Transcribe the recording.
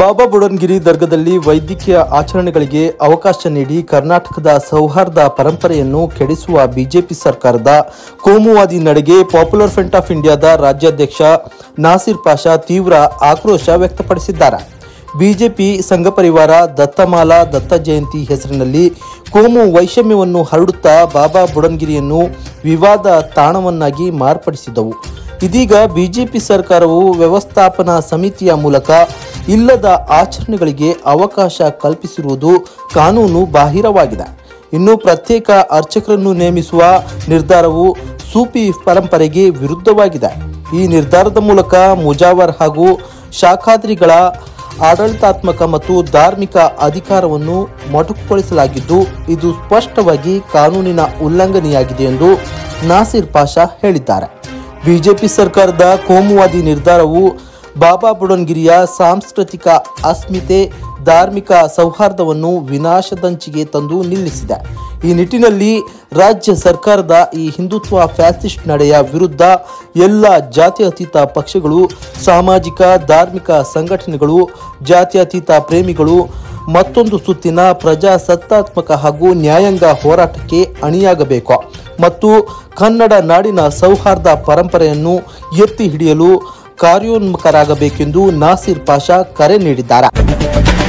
ಬಾಬಾ ಬುಡನ್ಗಿರಿ ದರ್ಗದಲ್ಲಿ ವೈದ್ಯಕೀಯ ಆಚರಣೆಗಳಿಗೆ ಅವಕಾಶ ನೀಡಿ ಕರ್ನಾಟಕದ ಸೌಹಾರ್ದ ಪರಂಪರೆಯನ್ನು ಕೆಡಿಸುವ ಬಿಜೆಪಿ ಸರ್ಕಾರದ ಕೋಮುವಾದಿ ನಡೆಗೆ ಪಾಪ್ಯುಲರ್ ಫ್ರಂಟ್ ಆಫ್ ಇಂಡಿಯಾದ ರಾಜ್ಯಾಧ್ಯಕ್ಷ ನಾಸಿರ್ ಪಾಷಾ ತೀವ್ರ ಆಕ್ರೋಶ ವ್ಯಕ್ತಪಡಿಸಿದ್ದಾರೆ ಬಿಜೆಪಿ ಸಂಘ ಪರಿವಾರ ದತ್ತಮಾಲಾ ದತ್ತ ಜಯಂತಿ ಹೆಸರಿನಲ್ಲಿ ಕೋಮು ವೈಷಮ್ಯವನ್ನು ಹರಡುತ್ತಾ ಬಾಬಾ ಬುಡನ್ಗಿರಿಯನ್ನು ವಿವಾದ ತಾಣವನ್ನಾಗಿ ಮಾರ್ಪಡಿಸಿದವು ಇದೀಗ ಬಿಜೆಪಿ ಸರ್ಕಾರವು ವ್ಯವಸ್ಥಾಪನಾ ಸಮಿತಿಯ ಮೂಲಕ ಇಲ್ಲದ ಆಚರಣೆಗಳಿಗೆ ಅವಕಾಶ ಕಲ್ಪಿಸಿರುವುದು ಕಾನೂನು ಬಾಹಿರವಾಗಿದೆ ಇನ್ನು ಪ್ರತ್ಯೇಕ ಅರ್ಚಕರನ್ನು ನೇಮಿಸುವ ನಿರ್ಧಾರವು ಸೂಫಿ ಪರಂಪರೆಗೆ ವಿರುದ್ಧವಾಗಿದೆ ಈ ನಿರ್ಧಾರದ ಮೂಲಕ ಮುಜಾವರ್ ಹಾಗೂ ಶಾಖಾದ್ರಿಗಳ ಆಡಳಿತಾತ್ಮಕ ಮತ್ತು ಧಾರ್ಮಿಕ ಅಧಿಕಾರವನ್ನು ಮೊಟಕುಗೊಳಿಸಲಾಗಿದ್ದು ಇದು ಸ್ಪಷ್ಟವಾಗಿ ಕಾನೂನಿನ ಉಲ್ಲಂಘನೆಯಾಗಿದೆ ಎಂದು ನಾಸಿರ್ ಪಾಷಾ ಹೇಳಿದ್ದಾರೆ ಬಿಜೆಪಿ ಸರ್ಕಾರದ ಕೋಮುವಾದಿ ನಿರ್ಧಾರವು ಬಾಬಾ ಬುಡನ್ಗಿರಿಯ ಸಾಂಸ್ಕೃತಿಕ ಅಸ್ಮಿತೆ ಧಾರ್ಮಿಕ ಸೌಹಾರ್ದವನ್ನು ವಿನಾಶದಂಚಿಗೆ ತಂದು ನಿಲ್ಲಿಸಿದೆ ಈ ನಿಟ್ಟಿನಲ್ಲಿ ರಾಜ್ಯ ಸರ್ಕಾರದ ಈ ಹಿಂದುತ್ವ ಫ್ಯಾಸಿಸ್ಟ್ ನಡೆಯ ವಿರುದ್ಧ ಎಲ್ಲ ಜಾತ್ಯತೀತ ಪಕ್ಷಗಳು ಸಾಮಾಜಿಕ ಧಾರ್ಮಿಕ ಸಂಘಟನೆಗಳು ಜಾತ್ಯತೀತ ಪ್ರೇಮಿಗಳು ಮತ್ತೊಂದು ಸುತ್ತಿನ ಪ್ರಜಾಸತ್ತಾತ್ಮಕ ಹಾಗೂ ನ್ಯಾಯಾಂಗ ಹೋರಾಟಕ್ಕೆ ಅಣಿಯಾಗಬೇಕು ಮತ್ತು ಕನ್ನಡ ನಾಡಿನ ಸೌಹಾರ್ದ ಪರಂಪರೆಯನ್ನು ಎತ್ತಿ ಹಿಡಿಯಲು ಕಾರ್ಯೋನ್ಮುಖರಾಗಬೇಕೆಂದು ನಾಸಿರ್ ಪಾಷಾ ಕರೆ ನೀಡಿದ್ದಾರೆ